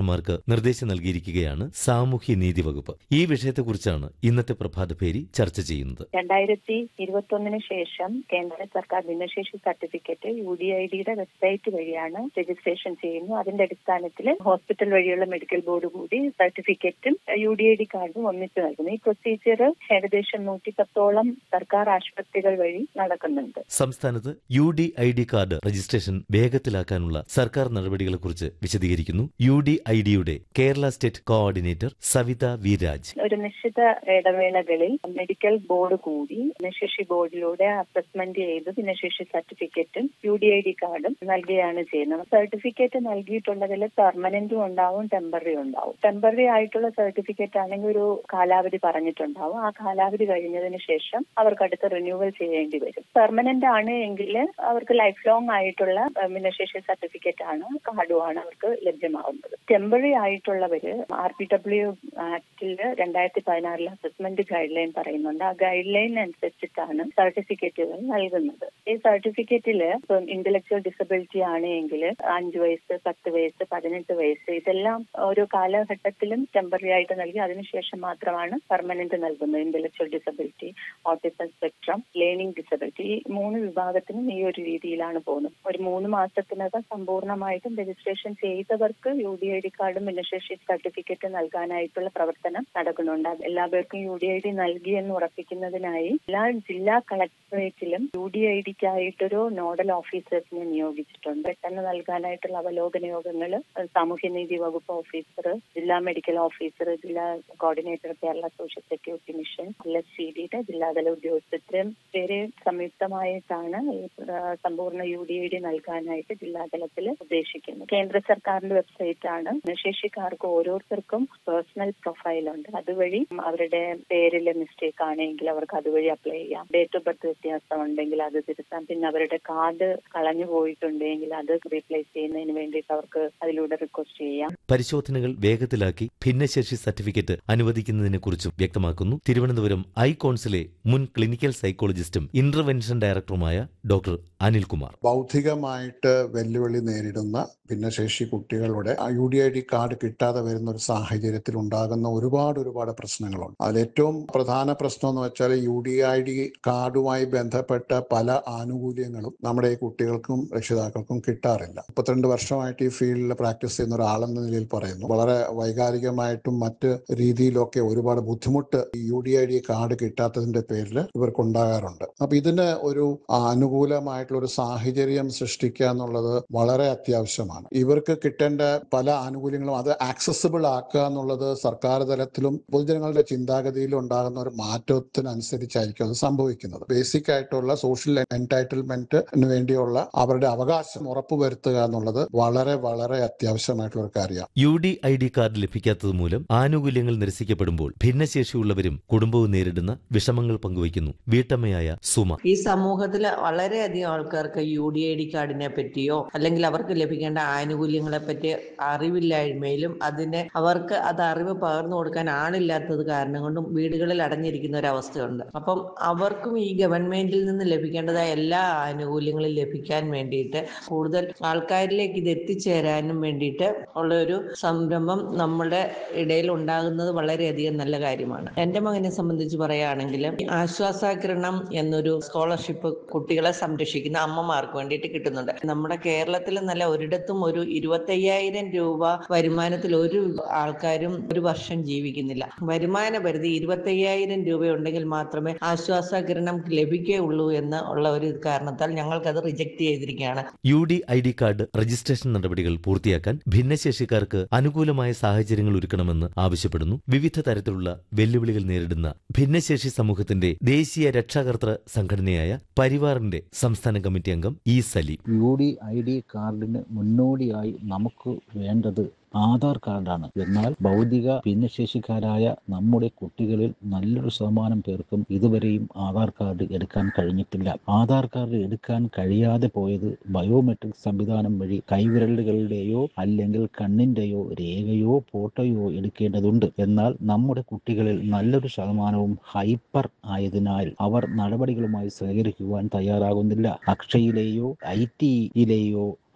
ഓഫീസർമാർക്ക് നിർദ്ദേശം നൽകിയിരിക്കുകയാണ് സാമൂഹ്യ നീതി വകുപ്പ് ഈ വിഷയത്തെക്കുറിച്ചാണ് ഇന്നത്തെ പ്രഭാതഭേരി ചർച്ച ചെയ്യുന്നത് രണ്ടായിരത്തി ഇരുപത്തൊന്നിന് ശേഷം കേന്ദ്ര സർക്കാർ ഭിന്നശേഷി സർട്ടിഫിക്കറ്റ് യു ഡി ഐ ഡിയുടെ വെബ്സൈറ്റ് വഴിയാണ് രജിസ്ട്രേഷൻ ചെയ്യുന്നു അതിന്റെ അടിസ്ഥാനത്തിൽ ഹോസ്പിറ്റൽ വഴിയുള്ള മെഡിക്കൽ ബോർഡ് കൂടി സർട്ടിഫിക്കറ്റും യു ഡി ഐ ഡി കാർഡും ഒന്നിച്ച് നൽകുന്നു ഈ പ്രൊസീജിയർ ഏകദേശം നൂറ്റി പത്തോളം സർക്കാർ ആശുപത്രികൾ വഴി നടക്കുന്നുണ്ട് സംസ്ഥാനത്ത് U D I D card registration വേഗത്തിലാക്കാനുള്ള സർക്കാർ നടപടികളെക്കുറിച്ച് വിശദീകരിക്കുന്നു യു ഡി ഐ ഡിയുടെ Kerala state coordinator Savitha V Raj ഒരു നിശ്ചിത ഇടവേളകളിൽ മെഡിക്കൽ ബോർഡ് കൂടി ഭിന്നശേഷി ബോർഡിലൂടെ അസസ്മെന്റ് ചെയ്ത് ഭിന്നശേഷി സർട്ടിഫിക്കറ്റും യു ഡി ഐ ഡി കാർഡും നൽകുകയാണ് ചെയ്യുന്നത് സർട്ടിഫിക്കറ്റ് നൽകിയിട്ടുള്ളതിൽ പെർമനന്റും ഉണ്ടാവും ടെമ്പററി ഉണ്ടാവും ടെമ്പററി ആയിട്ടുള്ള സർട്ടിഫിക്കറ്റ് ആണെങ്കിൽ ഒരു കാലാവധി പറഞ്ഞിട്ടുണ്ടാവും ആ കാലാവധി കഴിഞ്ഞതിന് ശേഷം അവർക്ക് അടുത്ത റിന്യൂവൽ ചെയ്യേണ്ടി വരും പെർമനന്റ് ആണ് എങ്കിൽ അവർക്ക് ലൈഫ് ലോങ് ആയിട്ടുള്ള ഭിന്നശേഷി സർട്ടിഫിക്കറ്റ് ആണ് കാർഡുമാണ് അവർക്ക് ലഭ്യമാവുന്നത് ടെമ്പററി ആയിട്ടുള്ളവര് ആർ പി ഡബ്ല്യു ആക്ടിൽ രണ്ടായിരത്തി പതിനാറിൽ അസസ്മെന്റ് ഗൈഡ് ലൈൻ പറയുന്നുണ്ട് ആ ഗൈഡ് ലൈൻ അനുസരിച്ചിട്ടാണ് സർട്ടിഫിക്കറ്റുകൾ നൽകുന്നത് ഈ സർട്ടിഫിക്കറ്റിൽ ഇപ്പം ഇന്റലക്ച്വൽ ഡിസബിലിറ്റി ആണ് എങ്കിൽ അഞ്ച് വയസ്സ് പത്ത് വയസ്സ് പതിനെട്ട് വയസ്സ് ഇതെല്ലാം ഓരോ കാലഘട്ടത്തിലും ടെമ്പററി ആയിട്ട് നൽകി അതിനുശേഷം മാത്രമാണ് പെർമനന്റ് നൽകുന്നത് intellectual disability autism spectrum learning disability ഈ മൂന്ന് വിഭാഗത്തിനും ഈ ഒരു രീതിയിലാണ് പോകുന്നത് ഒരു മൂന്ന് മാസത്തിനകം സമ്പൂർണ്ണമായിട്ടും രജിസ്ട്രേഷൻ ചെയ്തവർക്ക് യു ഡി ഐ ഡി കാർഡും ഭിന്നശേഷി സർട്ടിഫിക്കറ്റ് നൽകാനായിട്ടുള്ള പ്രവർത്തനം നടക്കുന്നുണ്ട് എല്ലാ പേർക്കും യു ഡി ഐ ഡി നൽകി എന്ന് ഉറപ്പിക്കുന്നതിനായി എല്ലാ ജില്ലാ കളക്ടറേറ്റിലും യു ഡി ഐ ഡിക്കായിട്ടൊരു നോഡൽ ഓഫീസേഴ്സിനെ നിയോഗിച്ചിട്ടുണ്ട് പെട്ടെന്ന് നൽകാനായിട്ടുള്ള അവലോകന യോഗങ്ങൾ സാമൂഹ്യനീതി വകുപ്പ് ഓഫീസർ ജില്ലാ മെഡിക്കൽ ഓഫീസർ ജില്ലാ coordinator Kerala social security mission L S C ഡിയുടെ ജില്ലാതല ഉദ്യോഗസ്ഥരും പേര് സംയുക്തമായിട്ടാണ് ഈ സമ്പൂർണ്ണ യു ഡി ഐ ഡി നൽകാനായിട്ട് ജില്ലാതലത്തിൽ ഉദ്ദേശിക്കുന്നത് കേന്ദ്ര സർക്കാരിന്റെ വെബ്സൈറ്റ് ആണ് ഭിന്നശേഷിക്കാർക്ക് ഓരോരുത്തർക്കും പേഴ്സണൽ പ്രൊഫൈൽ ഉണ്ട് അതുവഴി അവരുടെ പേരിലെ മിസ്റ്റേക്ക് ആണെങ്കിൽ അവർക്ക് അതുവഴി അപ്ലൈ ചെയ്യാം ഡേറ്റ് ഓഫ് ബർത്ത് വ്യത്യാസം ഉണ്ടെങ്കിൽ അത് തിരുത്താം പിന്നെ അവരുടെ കാർഡ് കളഞ്ഞു പോയിട്ടുണ്ടെങ്കിൽ അത് റീപ്ലേസ് ചെയ്യുന്നതിന് വേണ്ടിയിട്ട് അവർക്ക് അതിലൂടെ റിക്വസ്റ്റ് ചെയ്യാം പരിശോധനകൾ വേഗത്തിലാക്കി ഭിന്നശേഷി സർട്ടിഫിക്കറ്റ് അനുവദിക്കുന്നതിനെക്കുറിച്ചും വ്യക്തമാക്കുന്നു തിരുവനന്തപുരം ഐ കോൺസിലെ മുൻ ക്ലിനിക്കൽ സൈക്കോളജിസ്റ്റും ഇന്റർവെൻഷൻ ഡയറക്ടറുമായ ഡോക്ടർ അനിൽകുമാർ ബൗദ്ധികമായിട്ട് വെല്ലുവിളി നേരിടുന്ന ഭിന്നശേഷി കുട്ടികളുടെ U D I D card കിട്ടാതെ വരുന്ന ഒരു സാഹചര്യത്തിൽ ഉണ്ടാകുന്ന ഒരുപാട് ഒരുപാട് പ്രശ്നങ്ങളുണ്ട് അതിൽ ഏറ്റവും പ്രധാന പ്രശ്നം എന്ന് വെച്ചാൽ യു ഡി ഐ ഡി കാർഡുമായി ബന്ധപ്പെട്ട പല ആനുകൂല്യങ്ങളും നമ്മുടെ ഈ കുട്ടികൾക്കും രക്ഷിതാക്കൾക്കും കിട്ടാറില്ല മുപ്പത്തിരണ്ട് വർഷമായിട്ട് ഈ ഫീൽഡിൽ പ്രാക്ടീസ് ചെയ്യുന്ന ഒരാളെന്ന നിലയിൽ പറയുന്നു വളരെ വൈകാരികമായിട്ടും മറ്റ് രീതിയിലൊക്കെ ഒരുപാട് ബുദ്ധിമുട്ട് ഈ U D I D card കിട്ടാത്തതിന്റെ പേരിൽ ഇവർക്ക് ഉണ്ടാകാറുണ്ട് അപ്പൊ ഇതിന് ഒരു അനുകൂലമായിട്ടുള്ള ഒരു സാഹചര്യം സൃഷ്ടിക്കുക എന്നുള്ളത് വളരെ അത്യാവശ്യമാണ് ഇവർക്ക് കിട്ടേണ്ട പല ആനുകൂല്യങ്ങളും അത് ആക്സസിബിൾ ആക്കുക എന്നുള്ളത് സർക്കാർ തലത്തിലും പൊതുജനങ്ങളുടെ ചിന്താഗതിയിലും ഉണ്ടാകുന്ന ഒരു മാറ്റത്തിനനുസരിച്ചായിരിക്കും അത് സംഭവിക്കുന്നത് ബേസിക് ആയിട്ടുള്ള സോഷ്യൽ എൻടൈറ്റിൽമെന്റിന് വേണ്ടിയുള്ള അവരുടെ അവകാശം ഉറപ്പുവരുത്തുക എന്നുള്ളത് വളരെ വളരെ അത്യാവശ്യമായിട്ടുള്ള ഒരു കാര്യമാണ് U D I D card ലഭിക്കാത്തത് മൂലം ആനുകൂല്യങ്ങൾ നിരസിക്കപ്പെടുമ്പോൾ ഭിന്നശേഷിയുള്ളവരും കുടുംബവും നേരിടുന്ന വിഷമങ്ങൾ പങ്കുവയ്ക്കുന്നു വീട്ടമ്മയായ സുമ ഈ സമൂഹത്തില് വളരെയധികം ആൾക്കാർക്ക് യു ഡി ഐ ഡി കാർഡിനെ പറ്റിയോ അല്ലെങ്കിൽ അവർക്ക് ലഭിക്കേണ്ട ആനുകൂല്യങ്ങളെ പറ്റി അറിവില്ലായ്മയിലും അതിനെ അവർക്ക് അത് അറിവ് പകർന്നു കൊടുക്കാൻ ആളില്ലാത്തത് കാരണം കൊണ്ടും വീടുകളിൽ അടഞ്ഞിരിക്കുന്ന ഒരു അവസ്ഥയുണ്ട് അപ്പം അവർക്കും ഈ ഗവൺമെന്റിൽ നിന്ന് ലഭിക്കേണ്ടതായ എല്ലാ ആനുകൂല്യങ്ങളും ലഭിക്കാൻ വേണ്ടിയിട്ട് കൂടുതൽ ആൾക്കാരിലേക്ക് ഇത് എത്തിച്ചേരാനും വേണ്ടിയിട്ട് ഉള്ള ഒരു സംരംഭം നമ്മുടെ ഇടയിൽ ഉണ്ടാകുന്നത് വളരെയധികം നല്ല കാര്യമാണ് എൻ്റെ മകനെ സംബന്ധിച്ച് പറയുകയാണെങ്കിൽ ആശ്വാസകിരണം എന്നൊരു സ്കോളർഷിപ്പ് കുട്ടികളെ സംരക്ഷിക്കുന്ന അമ്മമാർക്ക് വേണ്ടിയിട്ട് കിട്ടുന്നുണ്ട് നമ്മുടെ കേരളത്തിൽ നല്ല ഒരിടത്തും ഒരു ഇരുപത്തയ്യായിരം രൂപ വരുമാനത്തിൽ ഒരു ആൾക്കാരും ഒരു വർഷം ജീവിക്കുന്നില്ല വരുമാന പരിധി ഇരുപത്തയ്യായിരം രൂപ ഉണ്ടെങ്കിൽ മാത്രമേ ആശ്വാസകിരണം ലഭിക്കുകയുള്ളൂ എന്ന് ഉള്ള ഒരു കാരണത്താൽ ഞങ്ങൾക്കത് റിജക്ട് ചെയ്തിരിക്കുകയാണ് U D I D card registration നടപടികൾ പൂർത്തിയാക്കാൻ ഭിന്നശേഷിക്കാർക്ക് അനുകൂലമായ സാഹചര്യങ്ങൾ ഒരുക്കണമെന്ന് ആവശ്യപ്പെടുന്നു വിവിധ തരത്തിലുള്ള വെല്ലുവിളികൾ നേരിടുന്ന ഭിന്നശേഷി സമൂഹത്തിന്റെ ദേശീയ രക്ഷാകർതൃ സംഘടനയായ പരിവാറിന്റെ സംസ്ഥാന കമ്മിറ്റി അംഗം E Saleem U D I D കാർഡിന് മുന്നോടിയായി നമുക്ക് വേണ്ടത് ആധാർ കാർഡാണ് എന്നാൽ ഭൗതിക ഭിന്നശേഷിക്കാരായ നമ്മുടെ കുട്ടികളിൽ നല്ലൊരു ശതമാനം പേർക്കും ഇതുവരെയും ആധാർ കാർഡ് എടുക്കാൻ കഴിഞ്ഞിട്ടില്ല ആധാർ കാർഡ് എടുക്കാൻ കഴിയാതെ പോയത് ബയോമെട്രിക് സംവിധാനം വഴി കൈവിരലുകളുടെയോ അല്ലെങ്കിൽ കണ്ണിന്റെയോ രേഖയോ ഫോട്ടോയോ എടുക്കേണ്ടതുണ്ട് എന്നാൽ നമ്മുടെ കുട്ടികളിൽ നല്ലൊരു ശതമാനവും ഹൈപ്പർ ആയതിനാൽ അവർ നടപടികളുമായി സഹകരിക്കുവാൻ തയ്യാറാകുന്നില്ല അക്ഷയിലെയോ ഐ ടിയിലെയോ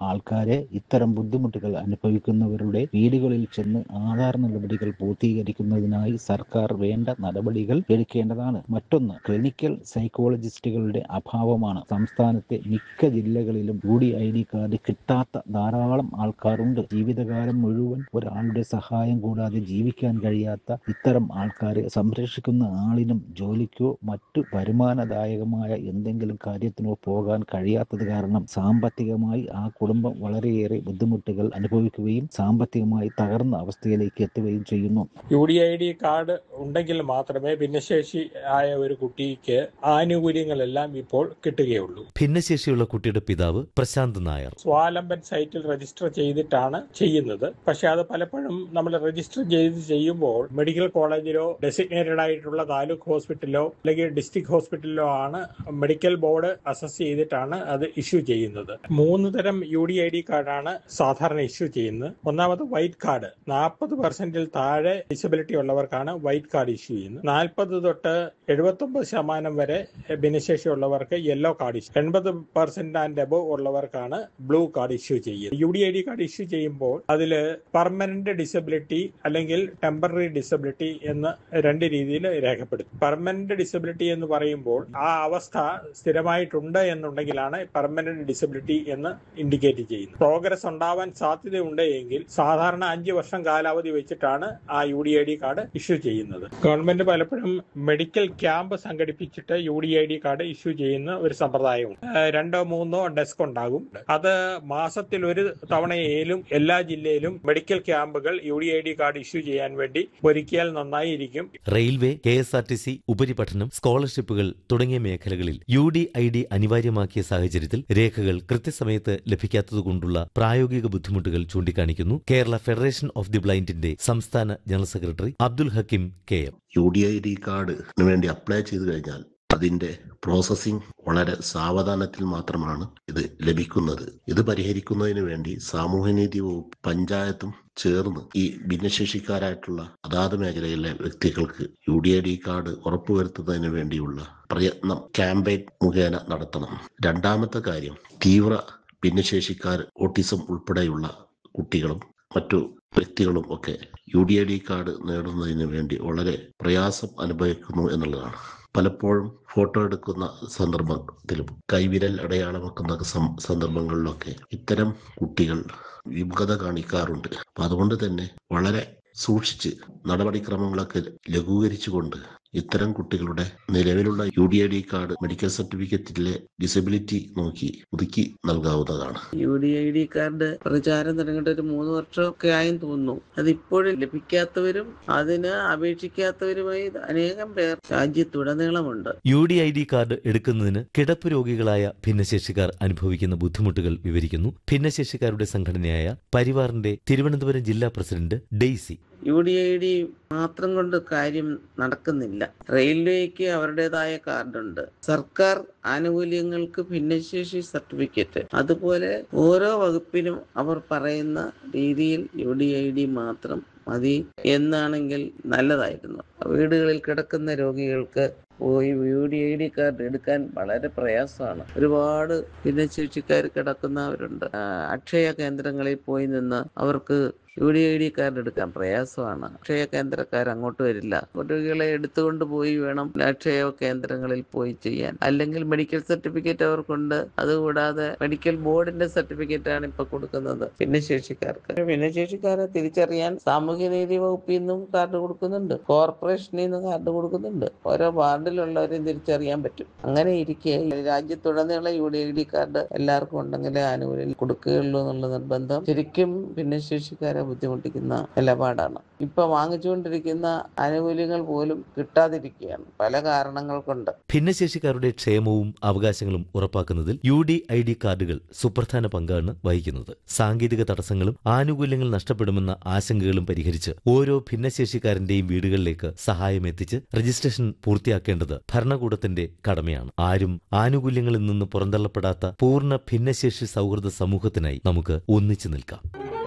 ആൾക്കാരെ ഇത്തരം ബുദ്ധിമുട്ടുകൾ അനുഭവിക്കുന്നവരുടെ വീടുകളിൽ ചെന്ന് ആധാർ നടപടികൾ പൂർത്തീകരിക്കുന്നതിനായി സർക്കാർ വേണ്ട നടപടികൾ എടുക്കേണ്ടതാണ് മറ്റൊന്ന് ക്ലിനിക്കൽ സൈക്കോളജിസ്റ്റുകളുടെ അഭാവമാണ് സംസ്ഥാനത്തെ മിക്ക ജില്ലകളിലും U D I D card കിട്ടാത്ത ധാരാളം ആൾക്കാരുണ്ട് ജീവിതകാലം മുഴുവൻ ഒരാളുടെ സഹായം കൂടാതെ ജീവിക്കാൻ കഴിയാത്ത ഇത്തരം ആൾക്കാരെ സംരക്ഷിക്കുന്ന ആളിനും ജോലിക്കോ മറ്റു വരുമാനദായകമായ എന്തെങ്കിലും കാര്യത്തിനോ പോകാൻ കഴിയാത്തത് കാരണം സാമ്പത്തികമായി ആ കുടുംബം വളരെയേറെ ബുദ്ധിമുട്ടുകൾ അനുഭവിക്കുകയും സാമ്പത്തികമായി തകർന്ന അവസ്ഥയിലേക്ക് എത്തുകയും ചെയ്യുന്നു U D I D card ഉണ്ടെങ്കിൽ മാത്രമേ ഭിന്നശേഷി ആയ ഒരു കുട്ടിക്ക് ആനുകൂല്യങ്ങളെല്ലാം ഇപ്പോൾ കിട്ടുകയുള്ളൂ ഭിന്നശേഷിയുള്ള കുട്ടിയുടെ പിതാവ് പ്രശാന്ത് നായർ സ്വാലംബൻ സൈറ്റിൽ രജിസ്റ്റർ ചെയ്തിട്ടാണ് ചെയ്യുന്നത് പക്ഷെ അത് പലപ്പോഴും നമ്മൾ രജിസ്റ്റർ ചെയ്ത് ചെയ്യുമ്പോൾ മെഡിക്കൽ കോളേജിലോ ഡെസിഗ്നേറ്റഡ് ആയിട്ടുള്ള താലൂക്ക് ഹോസ്പിറ്റലിലോ അല്ലെങ്കിൽ ഡിസ്ട്രിക്ട് ഹോസ്പിറ്റലിലോ ആണ് മെഡിക്കൽ ബോർഡ് അസസ് ചെയ്തിട്ടാണ് അത് ഇഷ്യൂ ചെയ്യുന്നത് മൂന്ന് തരം യു ഡി ഐ ഡി കാർഡാണ് സാധാരണ ഇഷ്യൂ ചെയ്യുന്നത് ഒന്നാമത് വൈറ്റ് കാർഡ് നാൽപ്പത് പെർസെന്റിൽ താഴെ ഡിസബിലിറ്റി ഉള്ളവർക്കാണ് വൈറ്റ് കാർഡ് ഇഷ്യൂ ചെയ്യുന്നത് നാൽപ്പത് തൊട്ട് എഴുപത്തൊമ്പത് ശതമാനം വരെ ഭിന്നശേഷി ഉള്ളവർക്ക് യെല്ലോ കാർഡ് ഇഷ്യൂ എൺപത് പെർസെന്റ് ആൻഡ് എബോ ഉള്ളവർക്കാണ് ബ്ലൂ കാർഡ് ഇഷ്യൂ ചെയ്യുന്നത് U D I D card issue ചെയ്യുമ്പോൾ അതിൽ പെർമനന്റ് ഡിസബിലിറ്റി അല്ലെങ്കിൽ ടെമ്പററി ഡിസബിലിറ്റി എന്ന് രണ്ട് രീതിയിൽ രേഖപ്പെടുത്തും പെർമനന്റ് ഡിസബിലിറ്റി എന്ന് പറയുമ്പോൾ ആ അവസ്ഥ സ്ഥിരമായിട്ടുണ്ട് എന്നുണ്ടെങ്കിലാണ് പെർമനന്റ് ഡിസബിലിറ്റി എന്ന് ഇൻഡിക്കേറ്റ് ചെയ്യുന്നത് പ്രോഗ്രസ് ഉണ്ടാവാൻ സാധ്യതയുണ്ട് എങ്കിൽ സാധാരണ അഞ്ച് വർഷം കാലാവധി വെച്ചിട്ടാണ് ആ U D I D card issue ചെയ്യുന്നത് ഗവൺമെന്റ് പലപ്പോഴും മെഡിക്കൽ ക്യാമ്പ് സംഘടിപ്പിച്ചിട്ട് U D I D card issue ചെയ്യുന്ന ഒരു സമ്പ്രദായമുണ്ട് ഏഹ് രണ്ടോ മൂന്നോ ഡെസ്ക് ഉണ്ടാകും അത് മാസത്തിൽ ഒരു തവണയേലും എല്ലാ ജില്ലയിലും മെഡിക്കൽ ക്യാമ്പുകൾ U D I D card issue ചെയ്യാൻ വേണ്ടി ഒരുക്കിയാൽ നന്നായിരിക്കും railway K S R T C ഉപരിപഠനം സ്കോളർഷിപ്പുകൾ തുടങ്ങിയ മേഖലകളിൽ യു ഡി ഐ ഡി അനിവാര്യമാക്കിയ സാഹചര്യത്തിൽ രേഖകൾ കൃത്യസമയത്ത് ലഭിക്കാത്തതുകൊണ്ടുള്ള പ്രായോഗിക ബുദ്ധിമുട്ടുകൾ ചൂണ്ടിക്കാണിക്കുന്നു കേരള ഫെഡറേഷൻ ഓഫ് ദി ബ്ലൈൻഡിന്റെ സംസ്ഥാന general secretary Abdul Hakeem K M U D I D കാർഡിന് വേണ്ടി അപ്ലൈ ചെയ്തു കഴിഞ്ഞാൽ അതിന്റെ പ്രോസസ്സിംഗ് വളരെ സാവധാനത്തിൽ മാത്രമാണ് ഇത് ലഭിക്കുന്നത് ഇത് പരിഹരിക്കുന്നതിന് വേണ്ടി സാമൂഹ്യനീതി വകുപ്പ് പഞ്ചായത്തും ചേർന്ന് ഈ ഭിന്നശേഷിക്കാരായിട്ടുള്ള അതാത് മേഖലയിലെ വ്യക്തികൾക്ക് U D I D card ഉറപ്പുവരുത്തുന്നതിന് വേണ്ടിയുള്ള പ്രയത്നം ക്യാമ്പയിൻ മുഖേന നടത്തണം രണ്ടാമത്തെ കാര്യം തീവ്ര ഭിന്നശേഷിക്കാർ ഓട്ടിസം ഉൾപ്പെടെയുള്ള കുട്ടികളും മറ്റു വ്യക്തികളും ഒക്കെ U D I D card നേടുന്നതിന് വേണ്ടി വളരെ പ്രയാസം അനുഭവിക്കുന്നു എന്നുള്ളതാണ് പലപ്പോഴും ഫോട്ടോ എടുക്കുന്ന സന്ദർഭത്തിലും കൈവിരൽ അടയാളമാക്കുന്ന സം- സന്ദർഭങ്ങളിലൊക്കെ ഇത്തരം കുട്ടികൾ വിമുഖത കാണിക്കാറുണ്ട് അപ്പൊ അതുകൊണ്ട് തന്നെ വളരെ സൂക്ഷിച്ച് നടപടിക്രമങ്ങളൊക്കെ ലഘൂകരിച്ചുകൊണ്ട് ഇത്തരം കുട്ടികളുടെ നിലവിലുള്ള U D I D card medical സർട്ടിഫിക്കറ്റിലെ ഡിസബിലിറ്റി നോക്കി പുതുക്കി നൽകാവുന്നതാണ് U D I D card പ്രചാരം തുടങ്ങിയിട്ട് ഒരു മൂന്ന് വർഷമൊക്കെ ആയെന്ന് തോന്നുന്നു അത് ഇപ്പോഴും ലഭിക്കാത്തവരും അതിന് അപേക്ഷിക്കാത്തവരുമായി അനേകം പേർ രാജ്യത്തുടനീളമുണ്ട് U D I D card എടുക്കുന്നതിന് കിടപ്പ് രോഗികളായ ഭിന്നശേഷിക്കാർ അനുഭവിക്കുന്ന ബുദ്ധിമുട്ടുകൾ വിവരിക്കുന്നു ഭിന്നശേഷിക്കാരുടെ സംഘടനയായ പരിവാറിന്റെ തിരുവനന്തപുരം ജില്ലാ president Daisy U D I D മാത്രം കൊണ്ട് കാര്യം നടക്കുന്നില്ല റെയിൽവേക്ക് അവരുടേതായ കാർഡുണ്ട് സർക്കാർ ആനുകൂല്യങ്ങൾക്ക് ഭിന്നശേഷി സർട്ടിഫിക്കറ്റ് അതുപോലെ ഓരോ വകുപ്പിനും അവർ പറയുന്ന രീതിയിൽ യു ഡി ഐ ഡി മാത്രം മതി എന്നാണെങ്കിൽ നല്ലതായിരുന്നു വീടുകളിൽ കിടക്കുന്ന രോഗികൾക്ക് പോയി U D I D card എടുക്കാൻ വളരെ പ്രയാസമാണ് ഒരുപാട് ഭിന്നശേഷിക്കാർ കിടക്കുന്നവരുണ്ട് ആ, അക്ഷയ കേന്ദ്രങ്ങളിൽ പോയി നിന്ന് അവർക്ക് U D I D card എടുക്കാൻ പ്രയാസമാണ് അക്ഷയ കേന്ദ്രക്കാർ അങ്ങോട്ട് വരില്ല രോഗികളെ എടുത്തുകൊണ്ട് പോയി വേണം അക്ഷയ കേന്ദ്രങ്ങളിൽ പോയി ചെയ്യാൻ അല്ലെങ്കിൽ മെഡിക്കൽ സർട്ടിഫിക്കറ്റ് അവർക്കുണ്ട് അതുകൂടാതെ മെഡിക്കൽ ബോർഡിന്റെ സർട്ടിഫിക്കറ്റ് ആണ് ഇപ്പൊ കൊടുക്കുന്നത് ഭിന്നശേഷിക്കാർക്ക് ഭിന്നശേഷിക്കാരെ തിരിച്ചറിയാൻ സാമൂഹ്യനീതി വകുപ്പിൽ നിന്നും കാർഡ് കൊടുക്കുന്നുണ്ട് കോർപ്പറേഷനിൽ നിന്ന് കാർഡ് കൊടുക്കുന്നുണ്ട് ഓരോ വാർഡിലുള്ളവരെയും തിരിച്ചറിയാൻ പറ്റും അങ്ങനെ ഇരിക്കെ രാജ്യത്തുടനീളം U D I D card എല്ലാവർക്കും ഉണ്ടെങ്കിലേ ആനുകൂല്യം കൊടുക്കുകയുള്ളൂ എന്നുള്ള നിർബന്ധം ശരിക്കും ഭിന്നശേഷിക്കാരെ ബുദ്ധിമുട്ടിക്കുന്ന നിലപാടാണ് ഇപ്പൊ വാങ്ങിച്ചുകൊണ്ടിരിക്കുന്ന ആനുകൂല്യങ്ങൾ പോലും കിട്ടാതിരിക്കുകയാണ് പല കാരണങ്ങൾ കൊണ്ട് ഭിന്നശേഷിക്കാരുടെ ക്ഷേമവും അവകാശങ്ങളും ഉറപ്പാക്കുന്നതിൽ യു ഡി ഐ ഡി കാർഡുകൾ സുപ്രധാന പങ്കാണ് വഹിക്കുന്നത് സാങ്കേതിക തടസ്സങ്ങളും ആനുകൂല്യങ്ങൾ നഷ്ടപ്പെടുമെന്ന ആശങ്കകളും പരിഹരിച്ച് ഓരോ ഭിന്നശേഷിക്കാരന്റെയും വീടുകളിലേക്ക് സഹായം എത്തിച്ച് രജിസ്ട്രേഷൻ പൂർത്തിയാക്കേണ്ടത് ഭരണകൂടത്തിന്റെ കടമയാണ് ആരും ആനുകൂല്യങ്ങളിൽ നിന്ന് പുറന്തള്ളപ്പെടാത്ത പൂർണ്ണ ഭിന്നശേഷി സൗഹൃദ സമൂഹത്തിനായി നമുക്ക് ഒന്നിച്ചു നിൽക്കാം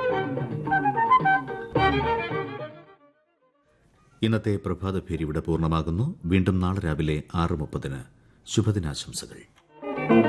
ഇന്നത്തെ പ്രഭാത ഭേരി ഇവിടെ പൂർണ്ണമാകുന്നു വീണ്ടും നാളെ രാവിലെ ആറ് മുപ്പതിന് ശുഭദിനാശംസകൾ